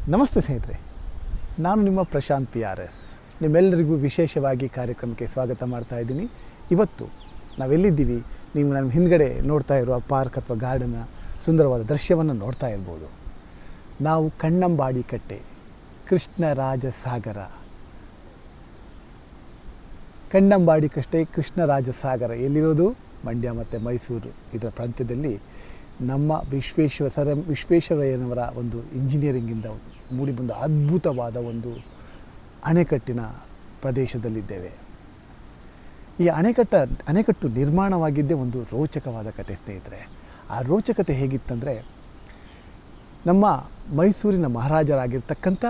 ನಮಸ್ತೆ ಸ್ನೇಹಿತರೆ ನಾನು ನಿಮ್ಮ ಪ್ರಶಾಂತ್ ಪಿ ಆರ್ ಎಸ್ ನಿಮ್ಮೆಲ್ಲರಿಗೂ ವಿಶೇಷವಾಗಿ ಕಾರ್ಯಕ್ರಮಕ್ಕೆ ಸ್ವಾಗತ ಮಾಡ್ತಾ ಇದ್ದೀನಿ ಇವತ್ತು ನಾವೆಲ್ಲಿದ್ದೀವಿ ನೀವು ನಮ್ಮ ಹಿಂದ್ಗಡೆ ನೋಡ್ತಾ ಇರುವ ಪಾರ್ಕ್ ಅಥವಾ ಗಾರ್ಡನ್ನ ಸುಂದರವಾದ ದೃಶ್ಯವನ್ನು ನೋಡ್ತಾ ಇರ್ಬೋದು ನಾವು ಕಣ್ಣಂಬಾಡಿ ಕಟ್ಟೆ ಕೃಷ್ಣರಾಜ ಸಾಗರ ಕಣ್ಣಂಬಾಡಿ ಕಷ್ಟೇ ಕೃಷ್ಣರಾಜ ಸಾಗರ ಎಲ್ಲಿರೋದು ಮಂಡ್ಯ ಮತ್ತು ಮೈಸೂರು ಇದರ ಪ್ರಾಂತ್ಯದಲ್ಲಿ ನಮ್ಮ ವಿಶ್ವೇಶ್ವರ ಸರ್ ಎಂ ವಿಶ್ವೇಶ್ವರಯ್ಯನವರ ಒಂದು ಇಂಜಿನಿಯರಿಂಗಿಂದ ಮೂಡಿಬಂದ ಅದ್ಭುತವಾದ ಒಂದು ಅಣೆಕಟ್ಟಿನ ಪ್ರದೇಶದಲ್ಲಿದ್ದೇವೆ ಈ ಅಣೆಕಟ್ಟ ಅಣೆಕಟ್ಟು ನಿರ್ಮಾಣವಾಗಿದ್ದೇ ಒಂದು ರೋಚಕವಾದ ಕತೆ ಸ್ನೇಹಿತರೆ ಆ ರೋಚಕತೆ ಹೇಗಿತ್ತಂದರೆ ನಮ್ಮ ಮೈಸೂರಿನ ಮಹಾರಾಜರಾಗಿರ್ತಕ್ಕಂಥ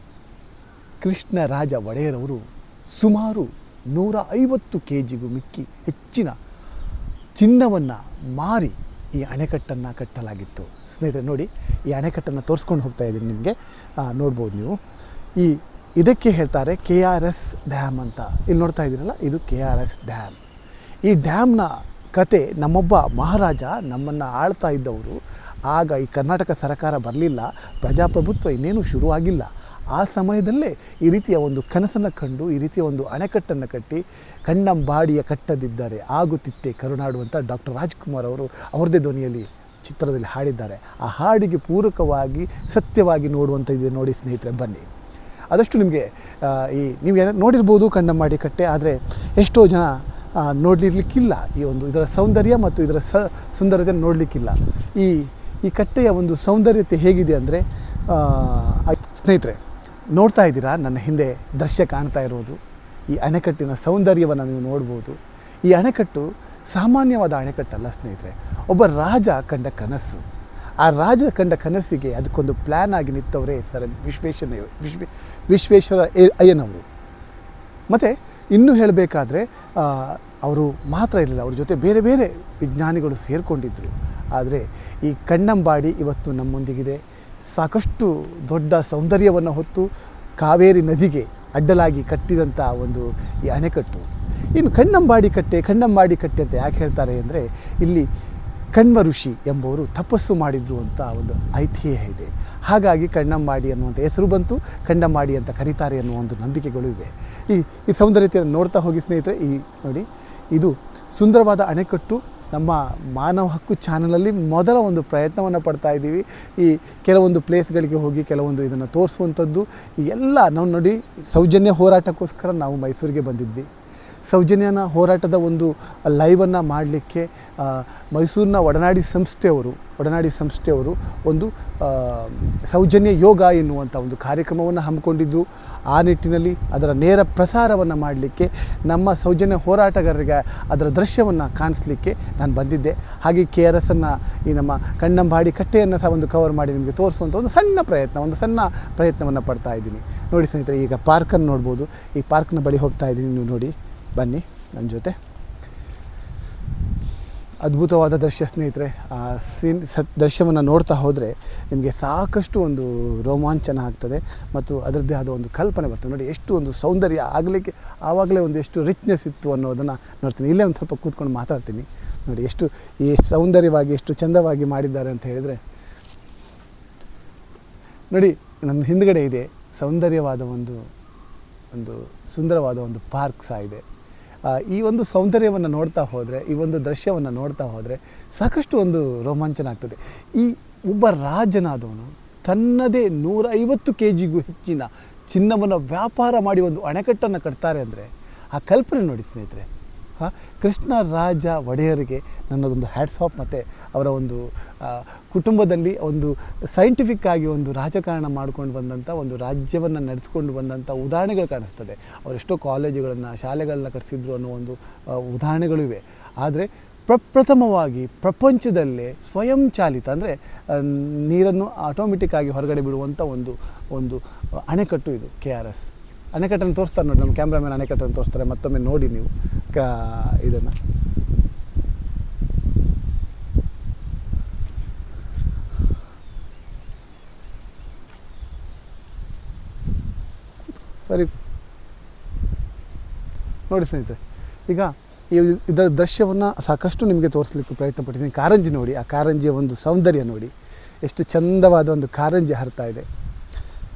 ಕೃಷ್ಣರಾಜ ಒಡೆಯರವರು ಸುಮಾರು ನೂರ ಐವತ್ತು ಕೆ ಜಿಗೂ ಮಿಕ್ಕಿ ಹೆಚ್ಚಿನ ಚಿನ್ನವನ್ನು ಮಾರಿ ಈ ಅಣೆಕಟ್ಟನ್ನು ಕಟ್ಟಲಾಗಿತ್ತು ಸ್ನೇಹಿತರೆ ನೋಡಿ ಈ ಅಣೆಕಟ್ಟನ್ನು ತೋರಿಸ್ಕೊಂಡು ಹೋಗ್ತಾ ಇದ್ದೀನಿ ನಿಮಗೆ ನೋಡ್ಬೋದು ನೀವು ಈ ಇದಕ್ಕೆ ಹೇಳ್ತಾರೆ ಕೆ ಆರ್ ಎಸ್ ಡ್ಯಾಮ್ ಅಂತ ಇಲ್ಲಿ ನೋಡ್ತಾ ಇದ್ದೀರಲ್ಲ ಇದು ಕೆ ಆರ್ ಎಸ್ ಡ್ಯಾಮ್ ಈ ಡ್ಯಾಮ್ನ ಕತೆ ನಮ್ಮೊಬ್ಬ ಮಹಾರಾಜ ನಮ್ಮನ್ನು ಆಳ್ತಾ ಇದ್ದವರು ಆಗ ಈ ಕರ್ನಾಟಕ ಸರ್ಕಾರ ಬರಲಿಲ್ಲ ಪ್ರಜಾಪ್ರಭುತ್ವ ಇನ್ನೇನು ಶುರುವಾಗಿಲ್ಲ ಆ ಸಮಯದಲ್ಲೇ ಈ ರೀತಿಯ ಒಂದು ಕನಸನ್ನು ಕಂಡು ಈ ರೀತಿಯ ಒಂದು ಅಣೆಕಟ್ಟನ್ನು ಕಟ್ಟಿ ಕಣ್ಣಂಬಾಡಿಯ ಕಟ್ಟದಿದ್ದರೆ ಆಗುತ್ತಿತ್ತೆ ಕರುನಾಡು ಅಂತ ಡಾಕ್ಟರ್ ರಾಜ್ಕುಮಾರ್ ಅವರು ಅವ್ರದ್ದೇ ಧ್ವನಿಯಲ್ಲಿ ಚಿತ್ರದಲ್ಲಿ ಹಾಡಿದ್ದಾರೆ ಆ ಹಾಡಿಗೆ ಪೂರಕವಾಗಿ ಸತ್ಯವಾಗಿ ನೋಡುವಂಥ ಇದೆ ನೋಡಿ ಸ್ನೇಹಿತರೆ ಬನ್ನಿ ಆದಷ್ಟು ನಿಮಗೆ ಆ, ಈ ನೀವು ಏನ ನೋಡಿರ್ಬೋದು ಕಣ್ಣಂಬಾಡಿ ಕಟ್ಟೆ ಆದರೆ ಎಷ್ಟೋ ಜನ ಆ, ನೋಡಲಿರ್ಲಿಕ್ಕಿಲ್ಲ ಈ ಒಂದು ಇದರ ಸೌಂದರ್ಯ ಮತ್ತು ಇದರ ಸ ಸುಂದರತೆ ನೋಡಲಿಕ್ಕಿಲ್ಲ ಈ ಈ ಕಟ್ಟೆಯ ಒಂದು ಸೌಂದರ್ಯತೆ ಹೇಗಿದೆ ಅಂದರೆ ಸ್ನೇಹಿತರೆ ನೋಡ್ತಾ ಇದ್ದೀರಾ ನನ್ನ ಹಿಂದೆ ದೃಶ್ಯ ಕಾಣ್ತಾ ಇರೋದು ಈ ಅಣೆಕಟ್ಟಿನ ಸೌಂದರ್ಯವನ್ನು ನೀವು ನೋಡ್ಬೋದು ಈ ಅಣೆಕಟ್ಟು ಸಾಮಾನ್ಯವಾದ ಅಣೆಕಟ್ಟಲ್ಲ ಸ್ನೇಹಿತರೆ ಒಬ್ಬ ರಾಜ ಕಂಡ ಕನಸು ಆ ರಾಜ ಕಂಡ ಕನಸಿಗೆ ಅದಕ್ಕೊಂದು ಪ್ಲ್ಯಾನ್ ಆಗಿ ನಿಂತವರೇ ಸರ್ ಎಂ ವಿಶ್ವೇಶ್ವರ ವಿಶ್ವೇ ವಿಶ್ವೇಶ್ವರ ಎ- ಅಯ್ಯನವರು ಮತ್ತು ಇನ್ನೂ ಹೇಳಬೇಕಾದ್ರೆ ಅವರು ಮಾತ್ರ ಇರಲಿಲ್ಲ ಅವ್ರ ಜೊತೆ ಬೇರೆ ಬೇರೆ ವಿಜ್ಞಾನಿಗಳು ಸೇರಿಕೊಂಡಿದ್ದರು ಆದರೆ ಈ ಕಣ್ಣಂಬಾಡಿ ಇವತ್ತು ನಮ್ಮೊಂದಿಗಿದೆ ಸಾಕಷ್ಟು ದೊಡ್ಡ ಸೌಂದರ್ಯವನ್ನು ಹೊತ್ತು ಕಾವೇರಿ ನದಿಗೆ ಅಡ್ಡಲಾಗಿ ಕಟ್ಟಿದಂಥ ಒಂದು ಈ ಅಣೆಕಟ್ಟು ಇನ್ನು ಕಣ್ಣಂಬಾಡಿ ಕಟ್ಟೆ ಕಣ್ಣಂಬಾಡಿ ಕಟ್ಟೆ ಅಂತ ಯಾಕೆ ಹೇಳ್ತಾರೆ ಅಂದರೆ ಇಲ್ಲಿ ಕಣ್ವ ಋಷಿ ಎಂಬುವರು ತಪಸ್ಸು ಮಾಡಿದ್ರು ಅಂತ ಒಂದು ಐತಿಹ್ಯ ಇದೆ ಹಾಗಾಗಿ ಕಣ್ಣಂಬಾಡಿ ಅನ್ನುವಂಥ ಹೆಸರು ಬಂತು ಕಣ್ಣಂಬಾಡಿ ಅಂತ ಕರೀತಾರೆ ಅನ್ನುವ ಒಂದು ನಂಬಿಕೆಗಳು ಇವೆ ಈ ಈ ಸೌಂದರ್ಯತೆಯನ್ನು ನೋಡ್ತಾ ಹೋಗಿ ಸ್ನೇಹಿತರೆ ಈ ನೋಡಿ ಇದು ಸುಂದರವಾದ ಅಣೆಕಟ್ಟು ನಮ್ಮ ಮಾನವ ಹಕ್ಕು ಚಾನಲಲ್ಲಿ ಮೊದಲ ಒಂದು ಪ್ರಯತ್ನವನ್ನು ಪಡ್ತಾ ಇದ್ದೀವಿ ಈ ಕೆಲವೊಂದು ಪ್ಲೇಸ್ಗಳಿಗೆ ಹೋಗಿ ಕೆಲವೊಂದು ಇದನ್ನು ತೋರಿಸುವಂಥದ್ದು ಈ ಎಲ್ಲ ನಾವು ನೋಡಿ ಸೌಜನ್ಯ ಹೋರಾಟಕ್ಕೋಸ್ಕರ ನಾವು ಮೈಸೂರಿಗೆ ಬಂದಿದ್ವಿ ಸೌಜನ್ಯನ ಹೋರಾಟದ ಒಂದು ಲೈವನ್ನು ಮಾಡಲಿಕ್ಕೆ ಮೈಸೂರಿನ ಒಡನಾಡಿ ಸಂಸ್ಥೆಯವರು ಒಡನಾಡಿ ಸಂಸ್ಥೆಯವರು ಒಂದು ಆ, ಸೌಜನ್ಯ ಯೋಗ ಎನ್ನುವಂಥ ಒಂದು ಕಾರ್ಯಕ್ರಮವನ್ನು ಹಮ್ಮಿಕೊಂಡಿದ್ದು ಆ ನಿಟ್ಟಿನಲ್ಲಿ ಅದರ ನೇರ ಪ್ರಸಾರವನ್ನು ಮಾಡಲಿಕ್ಕೆ ನಮ್ಮ ಸೌಜನ್ಯ ಹೋರಾಟಗಾರರಿಗೆ ಅದರ ದೃಶ್ಯವನ್ನು ಕಾಣಿಸ್ಲಿಕ್ಕೆ ನಾನು ಬಂದಿದ್ದೆ ಹಾಗೆ ಕೆ ಆರ್ ಎಸ್ ಅನ್ನು ಈ ನಮ್ಮ ಕಣ್ಣಂಬಾಡಿ ಕಟ್ಟೆಯನ್ನು ಸಹ ಒಂದು ಕವರ್ ಮಾಡಿ ನಿಮಗೆ ತೋರಿಸುವಂಥ ಒಂದು ಸಣ್ಣ ಪ್ರಯತ್ನ ಒಂದು ಸಣ್ಣ ಪ್ರಯತ್ನವನ್ನು ಪಡ್ತಾ ಇದ್ದೀನಿ ನೋಡಿ ಸ್ನೇಹಿತರೆ ಈಗ ಪಾರ್ಕನ್ನು ನೋಡ್ಬೋದು ಈ ಪಾರ್ಕ್ನ ಬಳಿ ಹೋಗ್ತಾ ಇದ್ದೀನಿ ನೀವು ನೋಡಿ ಬನ್ನಿ ನನ್ನ ಜೊತೆ ಅದ್ಭುತವಾದ ದೃಶ್ಯ ಸ್ನೇಹಿತರೆ ಆ ಸೀನ್ ಸತ್ ದೃಶ್ಯವನ್ನು ನೋಡ್ತಾ ಹೋದರೆ ನಿಮಗೆ ಸಾಕಷ್ಟು ಒಂದು ರೋಮಾಂಚನ ಆಗ್ತದೆ ಮತ್ತು ಅದರದ್ದೇ ಆದ ಒಂದು ಕಲ್ಪನೆ ಬರ್ತದೆ ನೋಡಿ ಎಷ್ಟು ಒಂದು ಸೌಂದರ್ಯ ಆಗಲಿಕ್ಕೆ ಆವಾಗಲೇ ಒಂದು ಎಷ್ಟು ರಿಚ್ನೆಸ್ ಇತ್ತು ಅನ್ನೋದನ್ನು ನೋಡ್ತೀನಿ ಇಲ್ಲೇ ಒಂದು ಸ್ವಲ್ಪ ಕೂತ್ಕೊಂಡು ಮಾತಾಡ್ತೀನಿ ನೋಡಿ ಎಷ್ಟು ಈ ಸೌಂದರ್ಯವಾಗಿ ಎಷ್ಟು ಚಂದವಾಗಿ ಮಾಡಿದ್ದಾರೆ ಅಂತ ಹೇಳಿದರೆ ನೋಡಿ ನನ್ನ ಹಿಂದ್ಗಡೆ ಇದೆ ಸೌಂದರ್ಯವಾದ ಒಂದು ಒಂದು ಸುಂದರವಾದ ಒಂದು ಪಾರ್ಕ್ ಸಹ ಇದೆ ಆ, ಈ ಒಂದು ಸೌಂದರ್ಯವನ್ನು ನೋಡ್ತಾ ಹೋದರೆ ಈ ಒಂದು ದೃಶ್ಯವನ್ನು ನೋಡ್ತಾ ಹೋದರೆ ಸಾಕಷ್ಟು ಒಂದು ರೋಮಾಂಚನ ಆಗ್ತದೆ ಈ ಒಬ್ಬ ರಾಜನಾದವನು ತನ್ನದೇ ನೂರ ಐವತ್ತು ಕೆ ಜಿಗೂ ಹೆಚ್ಚಿನ ಚಿನ್ನವನ್ನು ವ್ಯಾಪಾರ ಮಾಡಿ ಒಂದು ಅಣೆಕಟ್ಟನ್ನು ಕಟ್ತಾರೆ ಅಂದರೆ ಆ ಕಲ್ಪನೆ ನೋಡಿ ಸ್ನೇಹಿತರೆ ಹಾಂ ಕೃಷ್ಣ ರಾಜ ಒಡೆಯರಿಗೆ ನನ್ನದೊಂದು ಹ್ಯಾಟ್ಸ್ ಆಫ್ ಮತ್ತು ಅವರ ಒಂದು ಆ, ಕುಟುಂಬದಲ್ಲಿ ಒಂದು ಸೈಂಟಿಫಿಕ್ ಆಗಿ ಒಂದು ರಾಜಕಾರಣ ಮಾಡ್ಕೊಂಡು ಬಂದಂಥ ಒಂದು ರಾಜ್ಯವನ್ನು ನಡೆಸ್ಕೊಂಡು ಬಂದಂಥ ಉದಾಹರಣೆಗಳು ಕಾಣಿಸ್ತದೆ ಅವರೆಷ್ಟೋ ಕಾಲೇಜುಗಳನ್ನು ಶಾಲೆಗಳನ್ನ ಕಟ್ಟಿಸಿದ್ರು ಅನ್ನೋ ಒಂದು ಆ, ಉದಾಹರಣೆಗಳು ಇವೆ ಆದರೆ ಪ್ರಪ್ರಥಮವಾಗಿ ಪ್ರಪಂಚದಲ್ಲೇ ಸ್ವಯಂ ಚಾಲಿತ ಅಂದರೆ ನೀರನ್ನು ಆಟೋಮೆಟಿಕ್ ಆಗಿ ಹೊರಗಡೆ ಬಿಡುವಂಥ ಒಂದು ಒಂದು ಅಣೆಕಟ್ಟು ಇದು ಕೆ ಆರ್ ಎಸ್ ಅಣೆಕಟ್ಟನ್ನು ತೋರಿಸ್ತಾರೆ ನೋಡಿ ನಮ್ಮ ಕ್ಯಾಮ್ರಾಮನ್ ಅಣೆಕಟ್ಟನ್ನು ತೋರಿಸ್ತಾರೆ ಮತ್ತೊಮ್ಮೆ ನೋಡಿ ನೀವು ಕ ಇದನ್ನು ಸರಿ ನೋಡಿ ಸ್ನೇಹಿತರೆ ಈಗ ಈ ಇದರ ದೃಶ್ಯವನ್ನು ಸಾಕಷ್ಟು ನಿಮಗೆ ತೋರಿಸ್ಲಿಕ್ಕೆ ಪ್ರಯತ್ನ ಪಟ್ಟಿದ್ದೀನಿ ಕಾರಂಜಿ ನೋಡಿ ಆ ಕಾರಂಜಿಯ ಒಂದು ಸೌಂದರ್ಯ ನೋಡಿ ಎಷ್ಟು ಚಂದವಾದ ಒಂದು ಕಾರಂಜಿ ಹರಿತಾ ಇದೆ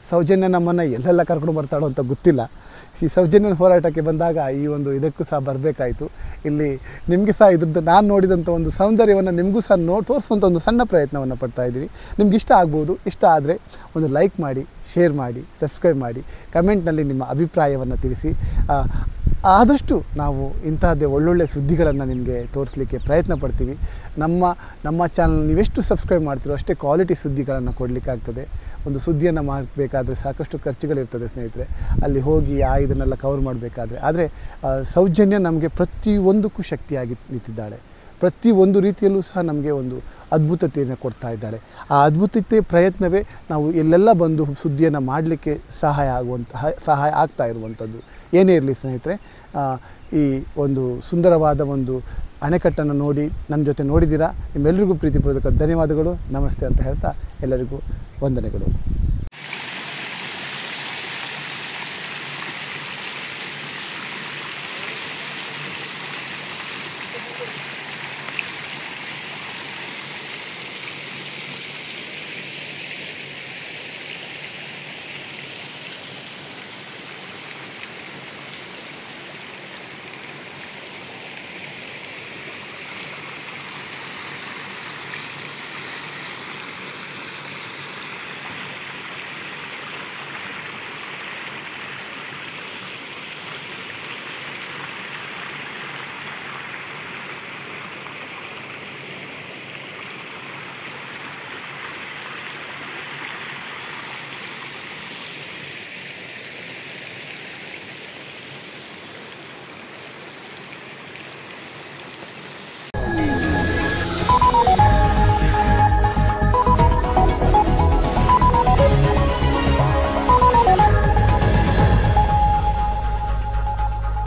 ಸೌಜನ್ಯ ನಮ್ಮನ್ನು ಎಲ್ಲೆಲ್ಲ ಕರ್ಕೊಂಡು ಬರ್ತಾಳೋ ಅಂತ ಗೊತ್ತಿಲ್ಲ ಈ ಸೌಜನ್ಯನ ಹೋರಾಟಕ್ಕೆ ಬಂದಾಗ ಈ ಒಂದು ಇದಕ್ಕೂ ಸಹ ಬರಬೇಕಾಯಿತು ಇಲ್ಲಿ ನಿಮಗೆ ಸಹ ಇದ್ರದ್ದು ನಾನು ನೋಡಿದಂಥ ಒಂದು ಸೌಂದರ್ಯವನ್ನು ನಿಮಗೂ ಸಹ ನೋಡಿ ತೋರಿಸುವಂಥ ಒಂದು ಸಣ್ಣ ಪ್ರಯತ್ನವನ್ನು ಪಡ್ತಾ ಇದ್ದೀವಿ ನಿಮ್ಗೆ ಇಷ್ಟ ಆಗ್ಬೋದು ಇಷ್ಟ ಆದರೆ ಒಂದು ಲೈಕ್ ಮಾಡಿ ಶೇರ್ ಮಾಡಿ ಸಬ್ಸ್ಕ್ರೈಬ್ ಮಾಡಿ ಕಮೆಂಟ್ನಲ್ಲಿ ನಿಮ್ಮ ಅಭಿಪ್ರಾಯವನ್ನು ತಿಳಿಸಿ ಆ, ಆದಷ್ಟು ನಾವು ಇಂತಹದ್ದೇ ಒಳ್ಳೊಳ್ಳೆ ಸುದ್ದಿಗಳನ್ನು ನಿಮಗೆ ತೋರಿಸಲಿಕ್ಕೆ ಪ್ರಯತ್ನ ಪಡ್ತೀವಿ ನಮ್ಮ ನಮ್ಮ ಚಾನಲ್ ನೀವೆಷ್ಟು ಸಬ್ಸ್ಕ್ರೈಬ್ ಮಾಡ್ತೀರೋ ಅಷ್ಟೇ ಕ್ವಾಲಿಟಿ ಸುದ್ದಿಗಳನ್ನು ಕೊಡಲಿಕ್ಕಾಗ್ತದೆ ಒಂದು ಸುದ್ದಿಯನ್ನು ಮಾಡಬೇಕಾದ್ರೆ ಸಾಕಷ್ಟು ಖರ್ಚುಗಳಿರ್ತದೆ ಸ್ನೇಹಿತರೆ ಅಲ್ಲಿ ಹೋಗಿ ಆ ಇದನ್ನೆಲ್ಲ ಕವರ್ ಮಾಡಬೇಕಾದ್ರೆ ಆದರೆ ಆ, ಸೌಜನ್ಯ ನಮಗೆ ಪ್ರತಿಯೊಂದಕ್ಕೂ ಶಕ್ತಿಯಾಗಿ ನಿಂತಿದ್ದಾಳೆ ಪ್ರತಿ ಒಂದು ರೀತಿಯಲ್ಲೂ ಸಹ ನಮಗೆ ಒಂದು ಅದ್ಭುತತೆಯನ್ನು ಕೊಡ್ತಾ ಇದ್ದಾಳೆ ಆ ಅದ್ಭುತತೆ ಪ್ರಯತ್ನವೇ ನಾವು ಎಲ್ಲೆಲ್ಲ ಬಂದು ಸುದ್ದಿಯನ್ನು ಮಾಡಲಿಕ್ಕೆ ಸಹಾಯ ಆಗುವಂತಹ ಸಹಾಯ ಆಗ್ತಾ ಇರುವಂಥದ್ದು ಏನೇ ಇರಲಿ ಸ್ನೇಹಿತರೆ ಆ, ಈ ಒಂದು ಸುಂದರವಾದ ಒಂದು ಅಣೆಕಟ್ಟನ್ನು ನೋಡಿ ನನ್ನ ಜೊತೆ ನೋಡಿದ್ದೀರಾ ನಿಮ್ಮೆಲ್ಲರಿಗೂ ಪ್ರೀತಿಪೂರ್ವಕ ಧನ್ಯವಾದಗಳು ನಮಸ್ತೆ ಅಂತ ಹೇಳ್ತಾ ಎಲ್ಲರಿಗೂ ವಂದನೆಗಳು